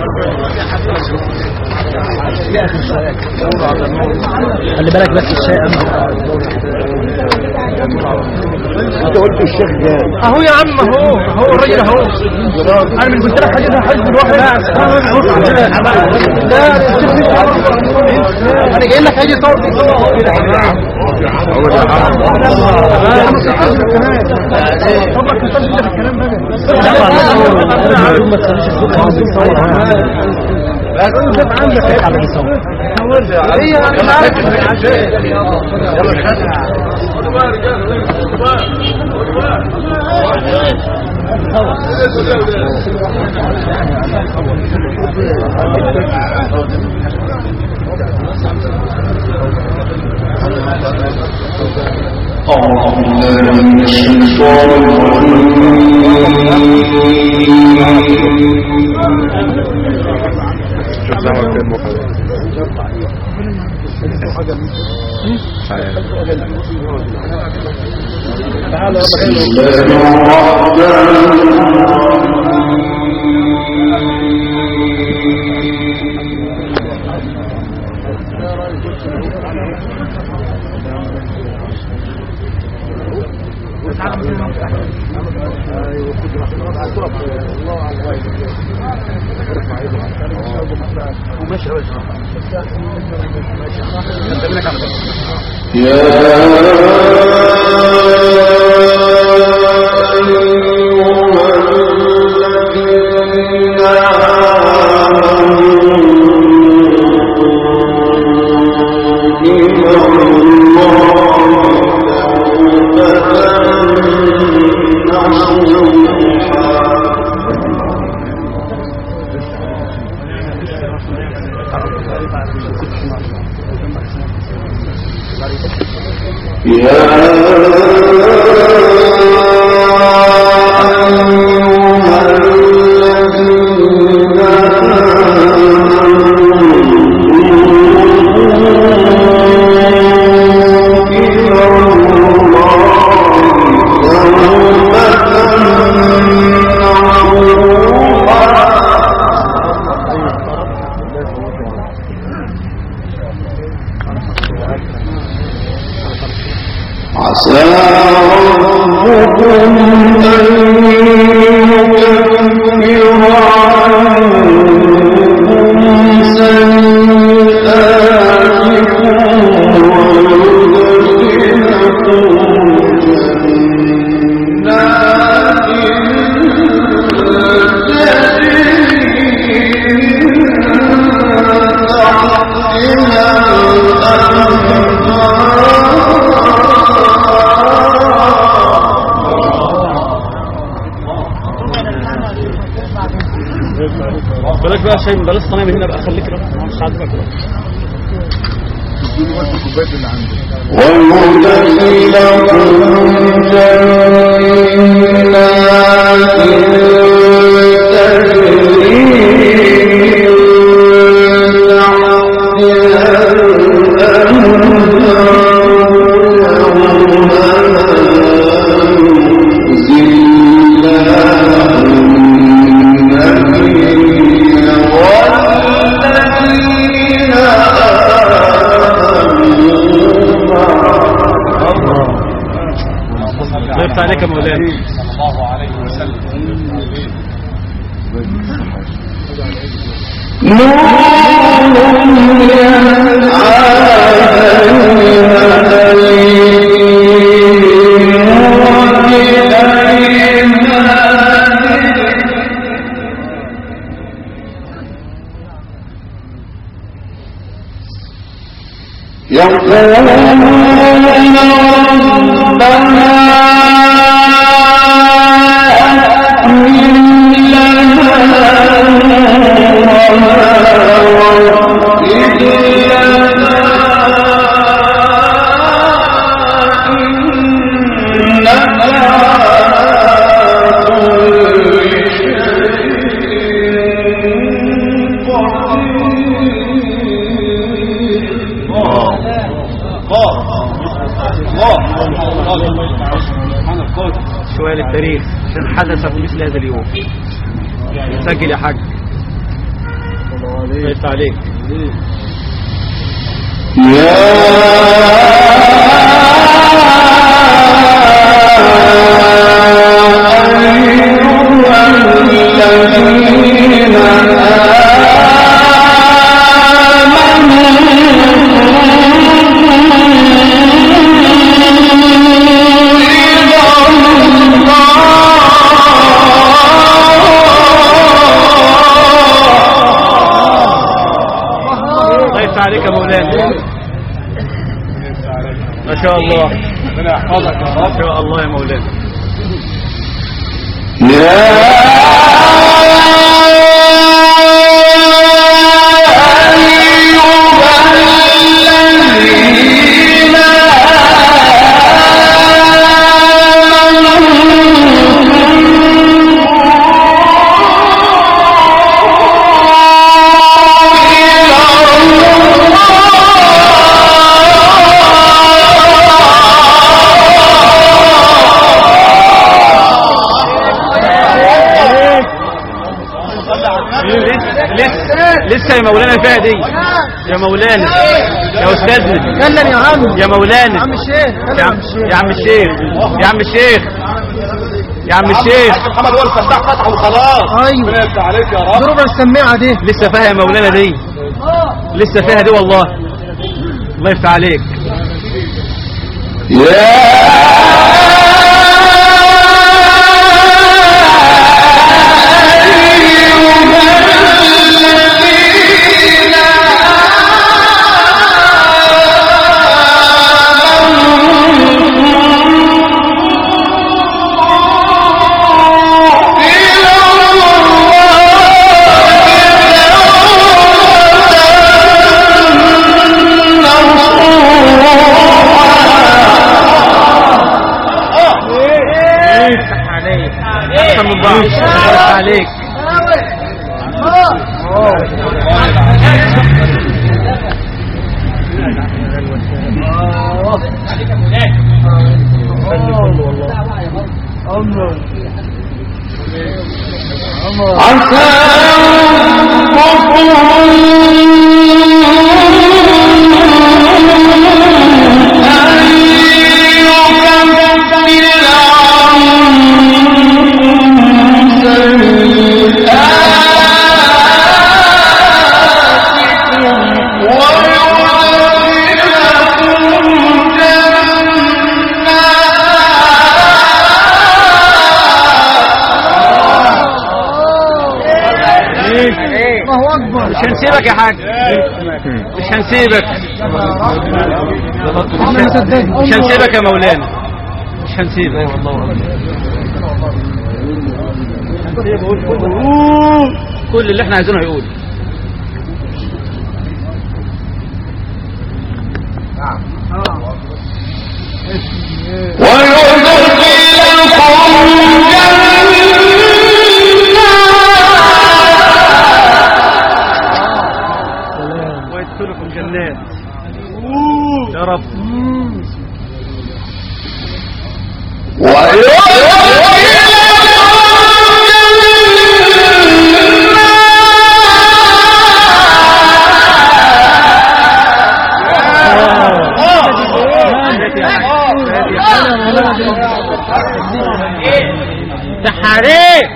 خلي بالك بس الشاي انت قلت الشيخ جاب اهو يا عم اهو اهو الراجل اهو انا من قلت لك حاجه حزب الواحد لا انا جاي لك هيجي صوت هي انا أعوذ بالله من الشيطان الرجيم شوف زمن كان مخرج بسم الله الرحمن الرحيم يا أيها الذين آمنوا إلى الله توبة نصوحا يا أيها الذين آمنوا إلى الله توبة نصوحا عسى ربكم أن يكفر عنكم سيئاتكم ويدخلكم جنات تجري من تحتها بلاش بقى شاي بلاش صنايع من هنا بقى خليك كده مش عاجبك كده ويدخلكم جنات تجري من تحتها والذين الله يفتح عليك يا مولانا يقولون ربنا أتمم شوية للتاريخ عشان حدث في مثل هذا اليوم سجل يا حاج ليس عليك ليس عليك يا مولانا ما شاء الله ربنا يحفظك يا ما رب شاء الله يا مولانا لسه لسه يا مولانا فيها دي يا مولانا يا استاذنا كلم يا عم يا مولانا يا عم الشيخ كلم يا يا عم عم الشيخ يا عم الشيخ يا عم الشيخ يا عم الشيخ محمد هو الفتاح فتحه وخلاص ايوه ربنا يفتح عليك يا رب دي ربع السماعه دي لسه فيها يا مولانا دي لسه فيها دي والله الله يفتح عليك يفتح عليك احسن من بعض الله يفتح عليك الله اكبر مش هنسيبك يا حاج مش هنسيبك احنا مصدقين مش هنسيبك يا مولانا مش هنسيبك كل اللي احنا عايزينه هيقول ويدخلكم جنات يا رب تحريك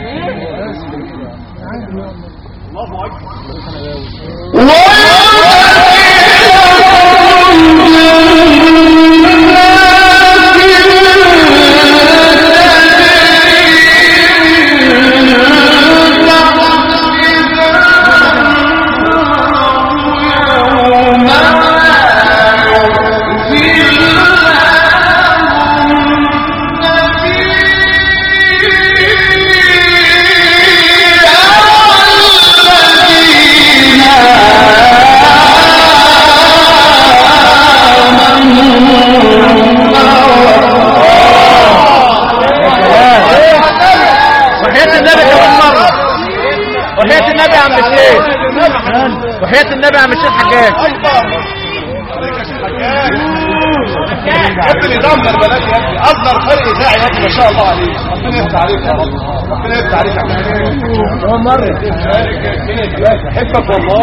وحياة النبي كمان مرة وحياة النبي يا عم الشيخ وحياة النبي يا عم الشيخ حجاج ابن نظام البنات يا ابني اصغر فرق اذاعي يا ابني ما شاء الله عليك ربنا يفتح عليك يا رب ربنا يفتح عليك يا عم هو مرة احبك والله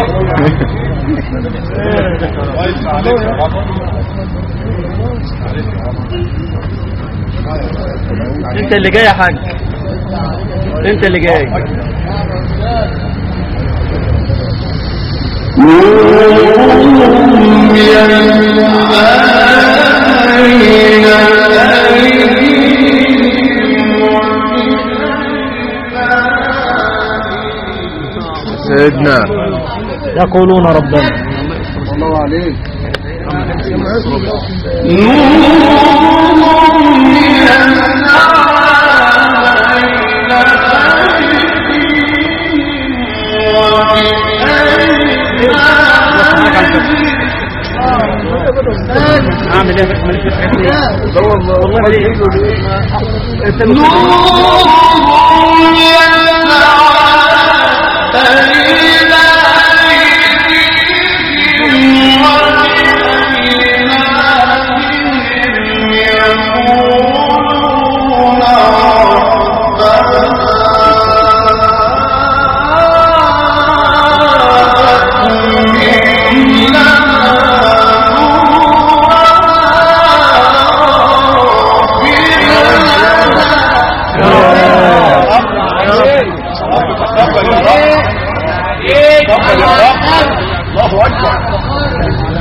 كويس عليك يا رب انت اللي جاي يا حاج انت اللي جاي سيدنا يقولون ربنا الله عليك اعمل ايه ماليش في الحاجات دي والله ليه انت تقبل يا رب تقبل يا رب الله اكبر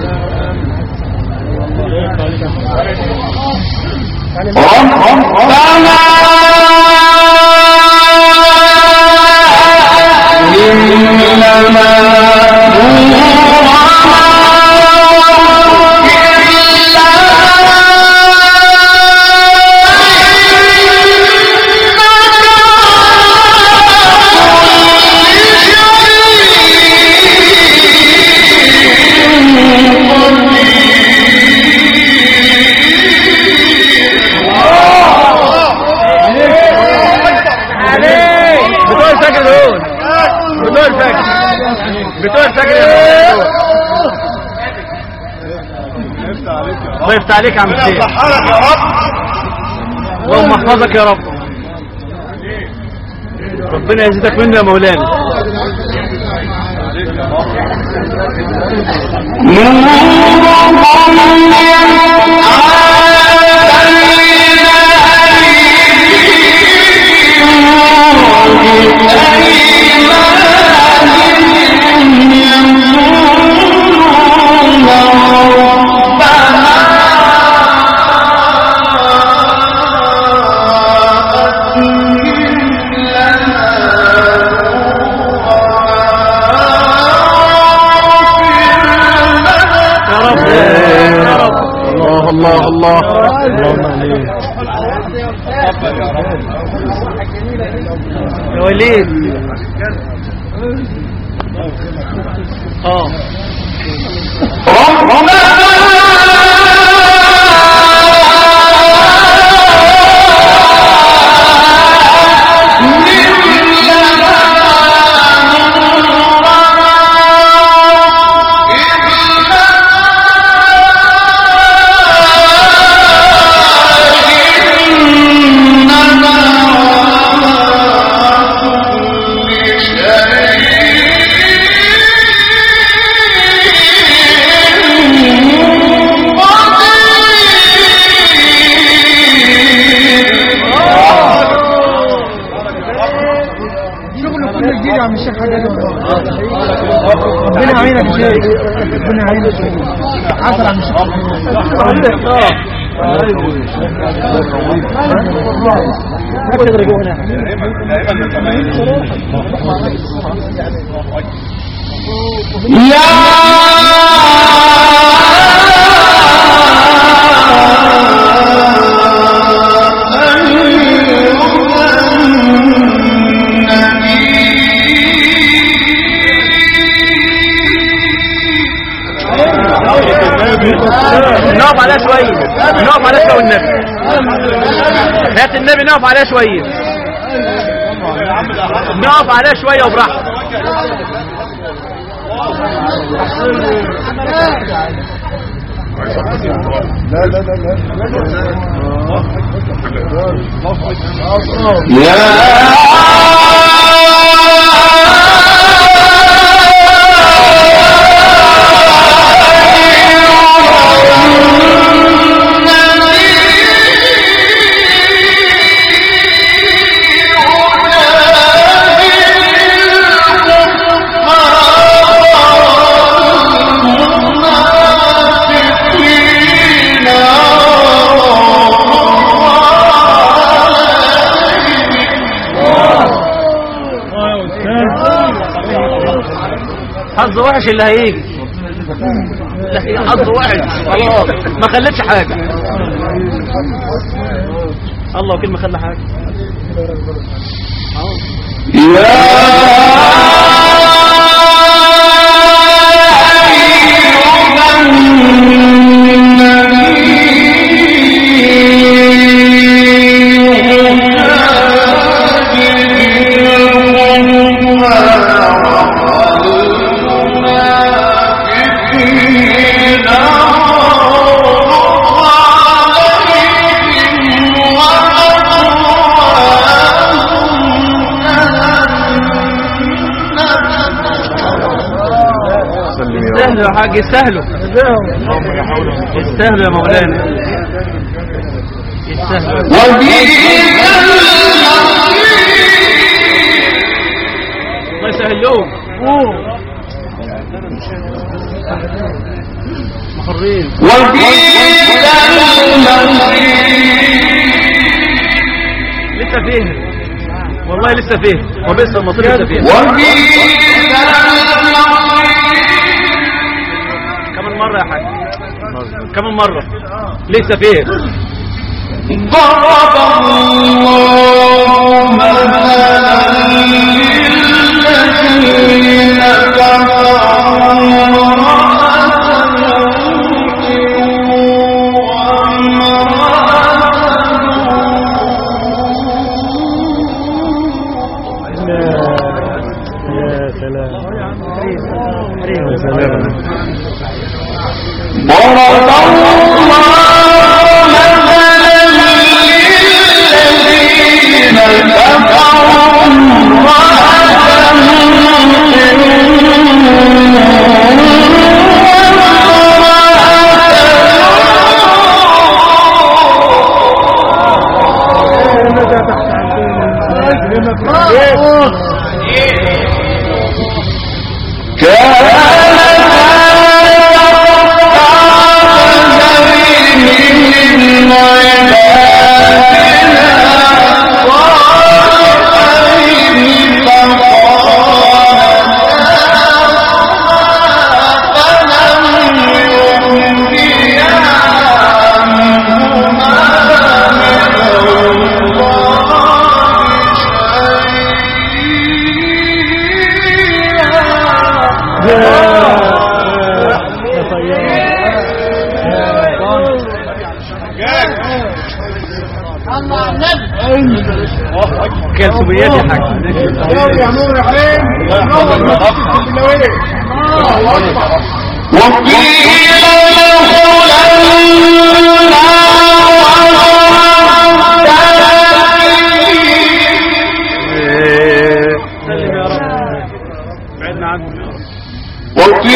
بتوع الفجر دول بتوع الفجر بتوع الفجر يا الله يفتح عليك يا عم ربنا الشيخ يصحرك يا رب اللهم احفظك يا رب ربنا يزيدك منه يا مولانا يا رب يا رب الله الله الله اللهم عليك تقبل يا رب يا وليد اه شغله كله يجي يا عم الشيخ حاجه ربنا يعينك يا شيخ ربنا يعينك يا شيخ عسل عم الشيخ نقف عليها شوية نقف عليها شوية والنبي هات النبي نقف عليها شوية نقف عليها شوية وبراحتك لا لا لا لا حظ وحش اللي هيجي لا، حظ وحش خلاص ما خلتش حاجة الله وكيل ما خلى حاجة يستاهلوا يا حاج يستاهلوا يستاهلوا يا مولانا يستاهلوا الله يسهل لهم محرين لسه فيه والله لسه فيه وبئس المصير لسه فيه كمان مرة يا حاج كمان مرة لسه فيه كالسوبيات يا حاج نور يا نور يا عين سلم يا رب بعدنا عنهم يا رب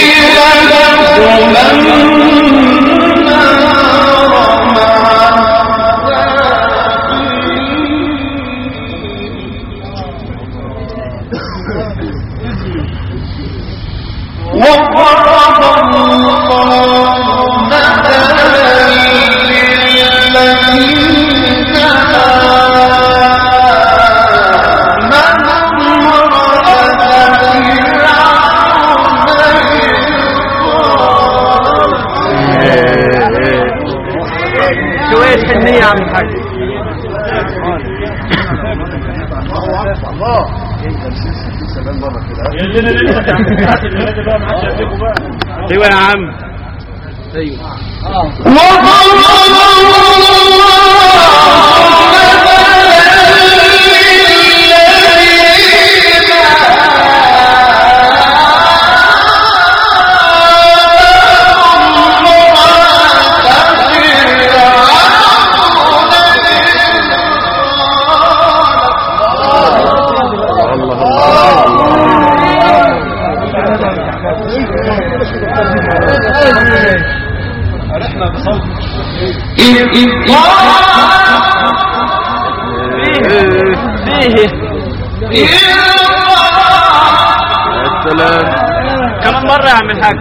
شوية حنية يا عم الحاج ايوه يا عم ايوه وضرب عرفنا بصوت فيه يا سلام كمان مرة يا عم الحاج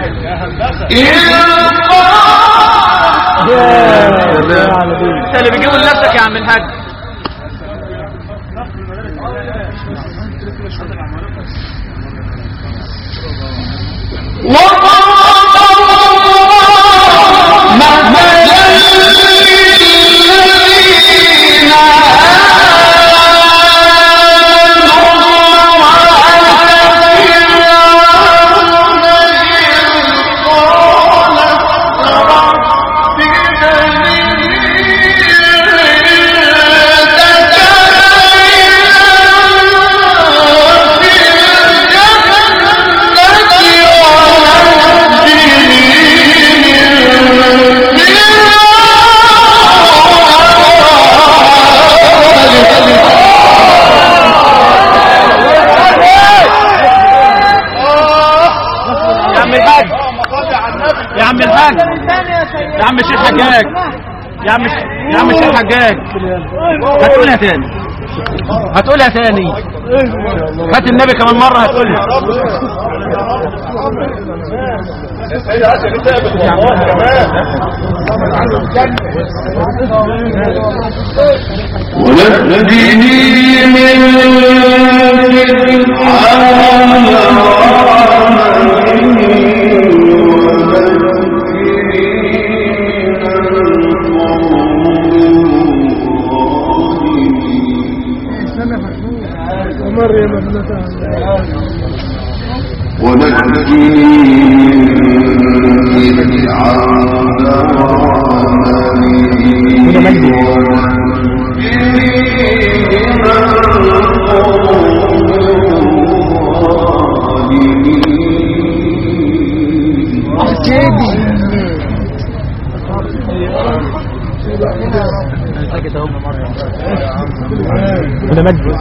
سلام انت اللي بتجيبه لنفسك يا عم الحاج يا عم الحاج يا عم الحاج يا عم الشيخ حجاج يا عم يا عم الشيخ حجاج هتقولها تاني هتقولها تاني هات النبي كمان مرة هتقولها السيدة عائشة دي تعبت والله كمان ونجني من ومريم ابنتها ولا مجد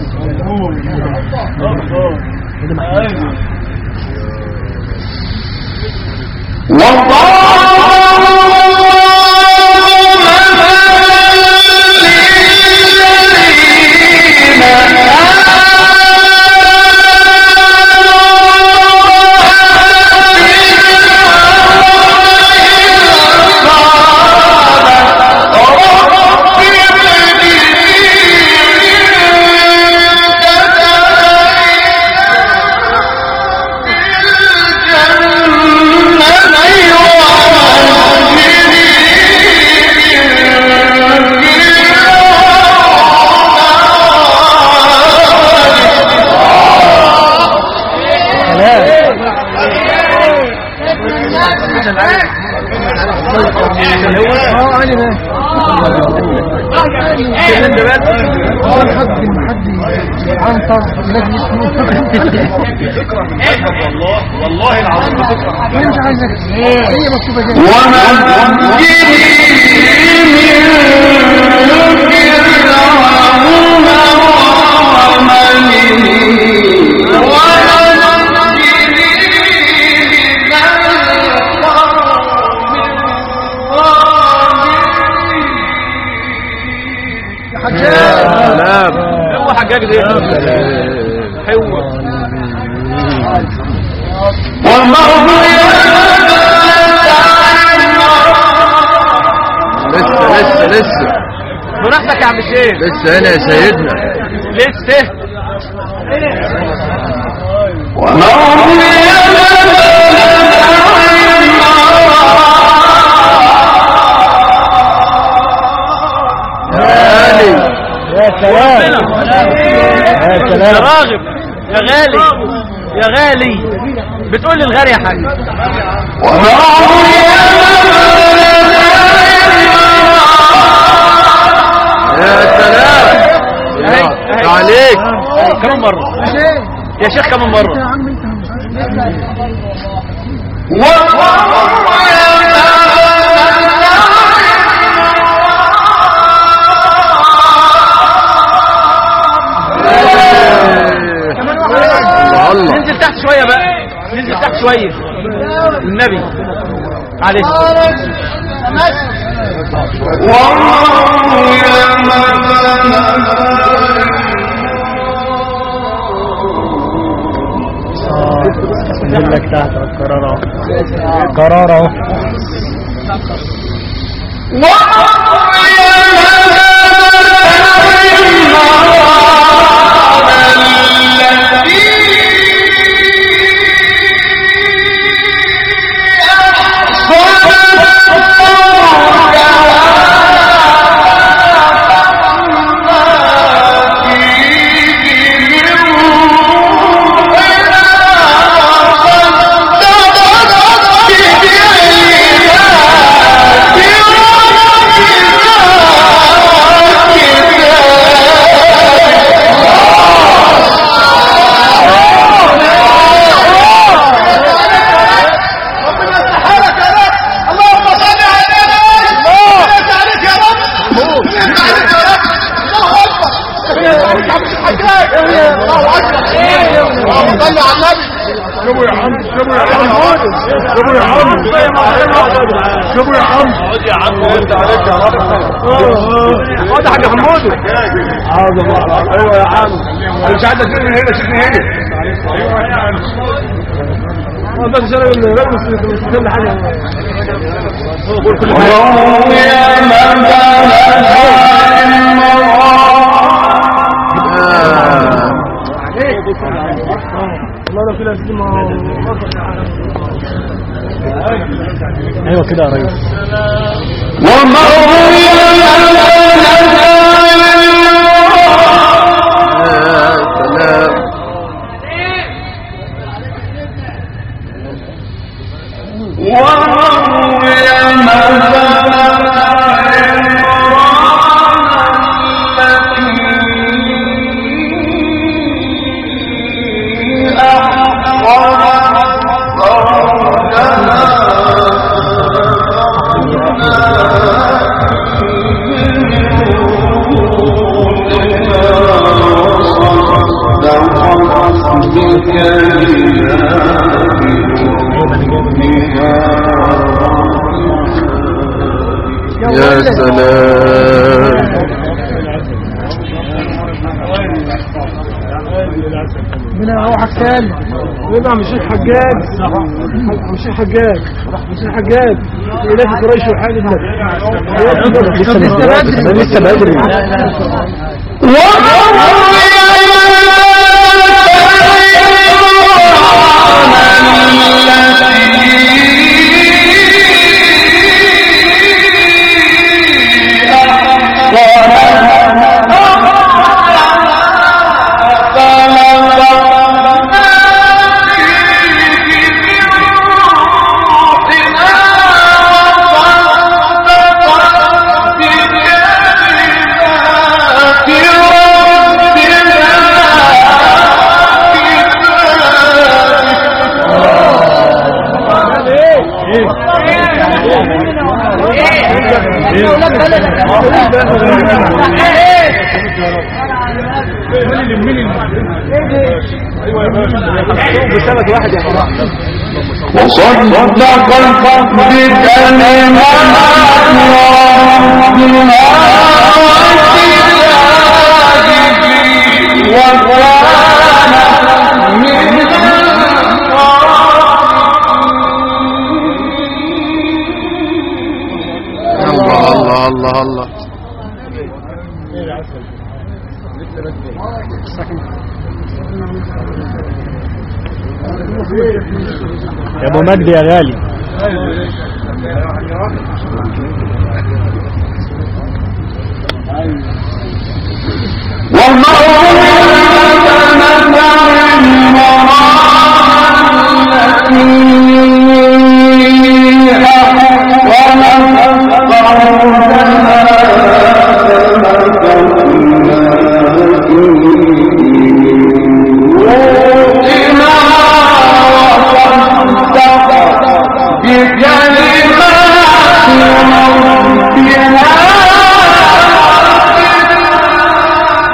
اه علي حد حد عنتر الذي اسمه والله والله العظيم بتكره انت عايزك هي مكتوبه كده سلام هو حجاج ده هو لسه لسه لسه براحتك يا عم الشيخ لسه هنا يا سيدنا لسه يا علي يا سلام يا يا سلام راغب يا غالي يا غالي بتقول لي الغالي يا حاج يا سلام أهي، يا أهي. عليك كمان مرة يا شيخ كمان يا مرة عم انت الله الله ننزل تحت شوية بقى نزل تحت شويه النبي معلش نزل لك تحت قرار قرار اهو ربنا يستحالك يا رب اللهم صل على النبي ربنا يسعدك يا رب ربنا يسعدك يا رب الله اكبر ربنا يسعدك يا عم الحجاج الله اكبر اللهم صل على النبي شبو يا حمد شبو يا حمد شبو يا حمد شبو يا حمد خد يا عم وانت عليك يا رب خد يا حاج حمود عظم ايوه يا عم انا مش عايزك تشوفني هنا شوفني هنا بس انا اللي بس كل حاجه والله لو كده اسمه ايوه كده يا ريس يا سلام يا سلام هنا هو حكال يبقى مش الحجاج مش الحجاج مش الحجاج إله قريش وحاجة لسه لسه بدري لسه بدري بسبب واحد يا جماعه وصدق بكلمات ربها وكان من الله الله الله الله يا ابو مجدي يا غالي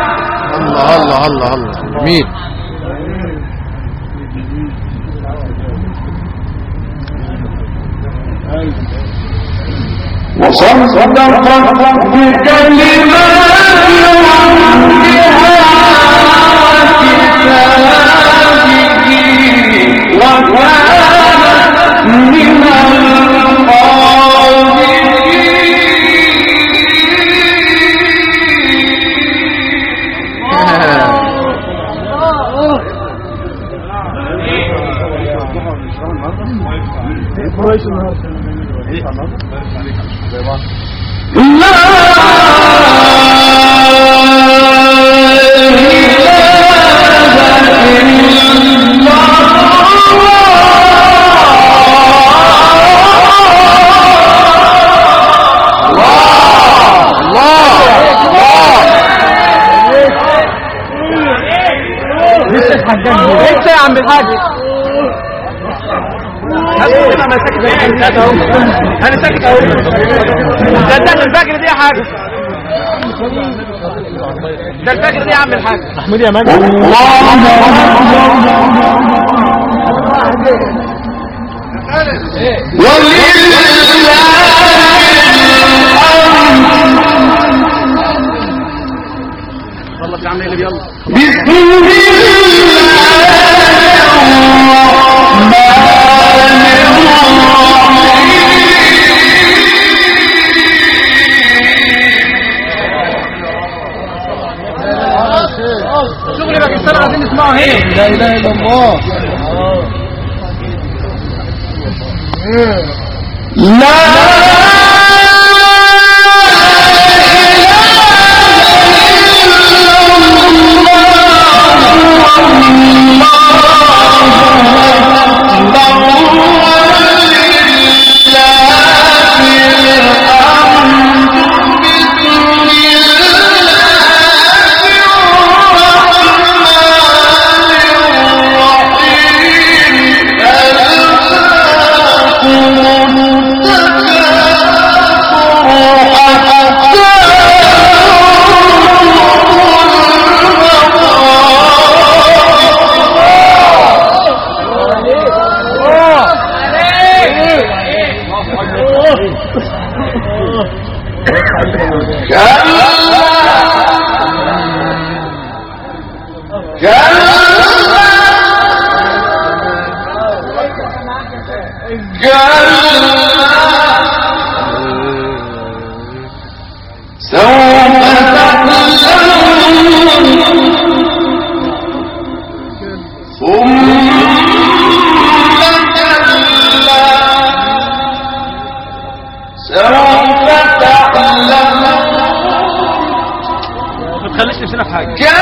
الله الله الله الله جميل وصدقت بكلمات ربها وكتابه وكانت من قريش النهارده انت يا عم الحاج انا ساكت اهو انا ساكت اهو ده ده الفجر دي يا حاج ده الفجر دي يا عم الحاج محمود يا مجد خلص يا عم اللي يلا بسم شغل باكستان عايزين نسمعه هنا لا اله الا الله سوف تعلمون ثم كلا سوف تعلمون ما تخليش نفسنا في حاجه كلا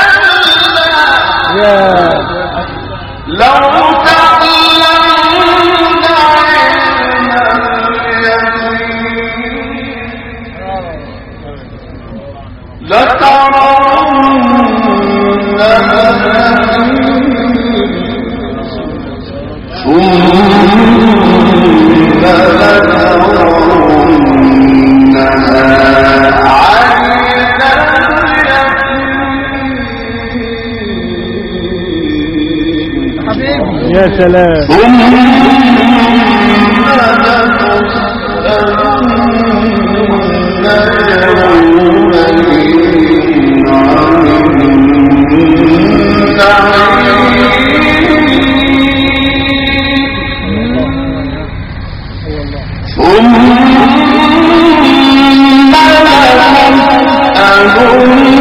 لو تعلمون علم اليقين لترون ثم لترونها عين اليقين يا سلام ثم لتسألن عن النعيم ثم لتسألن